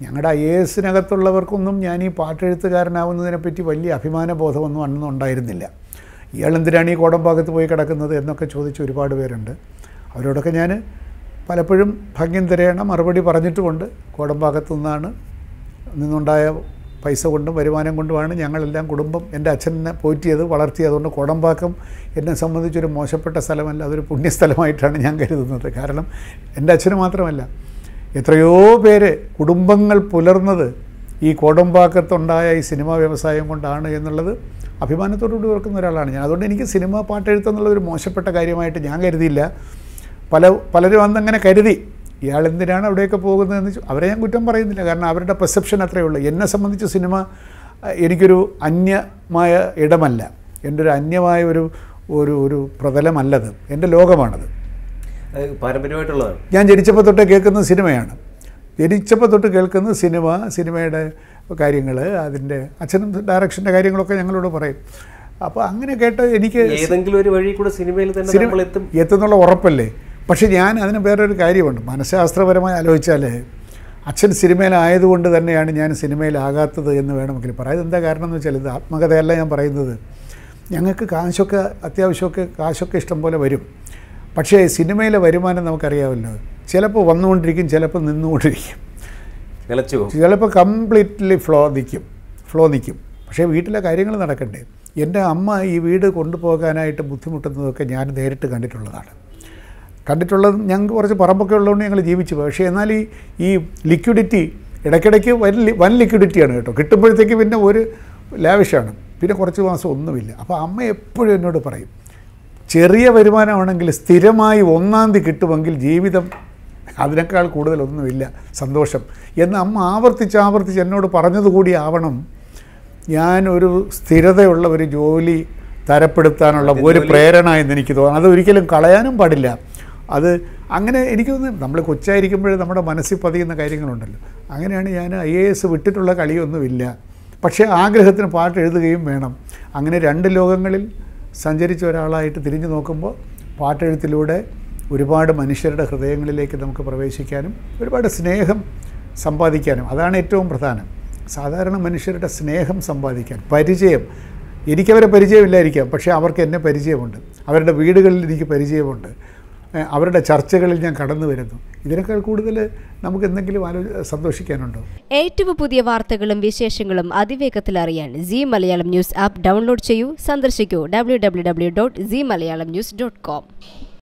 ഞങ്ങളുടെ I A എസിനകത്തുള്ളവർക്കൊന്നും ഞാൻ ഈ പാട്ടെഴുത്തുകാരനാവുന്നതിനെപ്പറ്റി വലിയ അഭിമാന ബോധമൊന്നും അന്നും ഉണ്ടായിരുന്നില്ല ഇയാളെന്തിനാണ് ഈ കോടമ്പാകത്ത് പോയി കിടക്കുന്നത് എന്നൊക്കെ ചോദിച്ച ഒരുപാട് പേരുണ്ട് അവരോടൊക്കെ ഞാൻ പലപ്പോഴും ഭാഗ്യം തിരയണ മറുപടി പറഞ്ഞിട്ടുമുണ്ട് കോടമ്പാകത്തു നിന്നാണ് നിന്നുണ്ടായ പൈസ കൊണ്ടും വരുമാനം കൊണ്ടുമാണ് ഞങ്ങളെല്ലാം കുടുംബം എൻ്റെ അച്ഛനെ പോറ്റിയത് വളർത്തിയത് അതുകൊണ്ട് കോടമ്പാക്കം എന്നെ സംബന്ധിച്ചൊരു മോശപ്പെട്ട സ്ഥലമല്ല അതൊരു പുണ്യസ്ഥലമായിട്ടാണ് ഞാൻ കരുതുന്നത് കാരണം എൻ്റെ അച്ഛന് മാത്രമല്ല എത്രയോ പേര് കുടുംബങ്ങൾ പുലർന്നത് ഈ കോടമ്പാക്കത്തുണ്ടായ ഈ സിനിമാ വ്യവസായം കൊണ്ടാണ് എന്നുള്ളത് അഭിമാനത്തോടുകൂടി ഓർക്കുന്ന ഒരാളാണ് ഞാൻ അതുകൊണ്ട് എനിക്ക് സിനിമ പാട്ടെഴുത്തെന്നുള്ളതൊരു മോശപ്പെട്ട കാര്യമായിട്ട് ഞാൻ കരുതിയില്ല പല പലരും അന്നങ്ങനെ കരുതി ഇയാൾ എന്തിനാണ് അവിടെയൊക്കെ പോകുന്നതെന്ന് ചോ- അവരെ ഞാൻ കുറ്റം പറയുന്നില്ല കാരണം അവരുടെ പെർസെപ്ഷൻ അത്രയേ ഉള്ളൂ എന്നെ സംബന്ധിച്ച് സിനിമ അഹ്, എനിക്കൊരു അന്യമായ ഇടമല്ല എൻ്റെ ഒരു അന്യമായ ഒരു ഒരു ഒരു പ്രതലമല്ലത് എൻ്റെ ലോകമാണത് അത് പാരമ്പര്യമായിട്ടുള്ളതാണ് ഞാൻ ജനിച്ചപ്പോൾ തൊട്ട് കേൾക്കുന്ന സിനിമയാണ് ജനിച്ചപ്പോൾ തൊട്ട് കേൾക്കുന്ന സിനിമ സിനിമയുടെ കാര്യങ്ങൾ അതിൻ്റെ അച്ഛനും ഡയറക്ഷൻ്റെ കാര്യങ്ങളൊക്കെ ഞങ്ങളോട് പറയും അപ്പോൾ അങ്ങനെ കേട്ട് എനിക്ക് ഏതെങ്കിലും ഒരു വഴി കൂടെ സിനിമയിൽ തന്നെ സിനിമ നമ്മൾ എത്തും എത്തുന്നുള്ള ഉറപ്പല്ലേ പക്ഷെ ഞാൻ അതിന് വേറൊരു കാര്യമുണ്ട് മനഃശാസ്ത്രപരമായി ആലോചിച്ചാൽ അച്ഛൻ സിനിമയിലായതുകൊണ്ട് തന്നെയാണ് ഞാൻ സിനിമയിലാകാത്തത് എന്ന് വേണമെങ്കിൽ പറയാം ഇതെന്താ കാരണം എന്ന് വെച്ചാൽ ഇത് ആത്മകഥയല്ല ഞാൻ പറയുന്നത് ഞങ്ങൾക്ക് കാശൊക്കെ അത്യാവശ്യമൊക്കെ കാശൊക്കെ ഇഷ്ടം പോലെ വരും പക്ഷേ സിനിമയിലെ വരുമാനം നമുക്കറിയാമല്ലോ ചിലപ്പോൾ വന്നുകൊണ്ടിരിക്കും ചിലപ്പോൾ നിന്നുകൊണ്ടിരിക്കും നിലച്ചു പോകും ചിലപ്പോൾ കംപ്ലീറ്റ്ലി ഫ്ലോ നിൽക്കും ഫ്ലോ നിൽക്കും പക്ഷേ വീട്ടിലെ കാര്യങ്ങൾ നടക്കണ്ടേ എൻ്റെ അമ്മ ഈ വീട് കൊണ്ടുപോകാനായിട്ട് ബുദ്ധിമുട്ടുന്നതൊക്കെ ഞാൻ നേരിട്ട് കണ്ടിട്ടുള്ളതാണ് കണ്ടിട്ടുള്ളത് ഞങ്ങൾക്ക് കുറച്ച് പറമ്പൊക്കെ ഉള്ളതുകൊണ്ട് ഞങ്ങൾ ജീവിച്ചു പോയി പക്ഷേ എന്നാൽ ഈ ഈ ലിക്വിഡിറ്റി ഇടയ്ക്കിടയ്ക്ക് വൻ ലി- വൻ ലിക്വിഡിറ്റിയാണ് കേട്ടോ കിട്ടുമ്പോഴത്തേക്ക് പിന്നെ ഒരു ലാവിഷാണ് പിന്നെ കുറച്ച് മാസം ഒന്നുമില്ല അപ്പോൾ അമ്മ എപ്പോഴും എന്നോട് പറയും ചെറിയ വരുമാനമാണെങ്കിൽ സ്ഥിരമായി ഒന്നാം തീയതി കിട്ടുമെങ്കിൽ ജീവിതം അതിനേക്കാൾ കൂടുതലൊന്നുമില്ല സന്തോഷം എന്ന് അമ്മ ആവർത്തിച്ച് ആവർത്തിച്ച് എന്നോട് പറഞ്ഞതുകൂടി ആവണം ഞാൻ ഒരു സ്ഥിരതയുള്ള ഒരു ജോലി തരപ്പെടുത്താനുള്ള ഒരു പ്രേരണ എന്ന് എനിക്ക് തോന്നുന്നു അത് ഒരിക്കലും കളയാനും പാടില്ല അത് അങ്ങനെ എനിക്ക് തോന്നുന്നു നമ്മൾ കൊച്ചായിരിക്കുമ്പോഴേ നമ്മുടെ മനസ്സിൽ പതിയുന്ന കാര്യങ്ങളുണ്ടല്ലോ അങ്ങനെയാണ് ഞാൻ ഐ എ എസ് വിട്ടിട്ടുള്ള കളിയൊന്നുമില്ല പക്ഷേ ആഗ്രഹത്തിന് പാട്ട് എഴുതുകയും വേണം അങ്ങനെ രണ്ട് ലോകങ്ങളിൽ സഞ്ചരിച്ച ഒരാളായിട്ട് തിരിഞ്ഞു നോക്കുമ്പോൾ പാട്ടെഴുത്തിലൂടെ ഒരുപാട് മനുഷ്യരുടെ ഹൃദയങ്ങളിലേക്ക് നമുക്ക് പ്രവേശിക്കാനും ഒരുപാട് സ്നേഹം സമ്പാദിക്കാനും അതാണ് ഏറ്റവും പ്രധാനം സാധാരണ മനുഷ്യരുടെ സ്നേഹം സമ്പാദിക്കാൻ പരിചയം എനിക്കവരെ പരിചയമില്ലായിരിക്കാം പക്ഷേ അവർക്ക് എന്നെ പരിചയമുണ്ട് അവരുടെ വീടുകളിൽ എനിക്ക് പരിചയമുണ്ട് ഏഹ് അവരുടെ ചർച്ചകളിൽ ഞാൻ കടന്നു വരുന്നു ഇതിനേക്കാൾ കൂടുതൽ നമുക്ക് എന്തെങ്കിലും ആലോ സന്തോഷിക്കാനുണ്ടോ ഏറ്റവും പുതിയ വാർത്തകളും വിശേഷങ്ങളും അതിവേഗത്തിൽ അറിയാൻ C Malayalam news app download ചെയ്യൂ സന്ദർശിക്കൂ W W W dot C Malayalam news dot com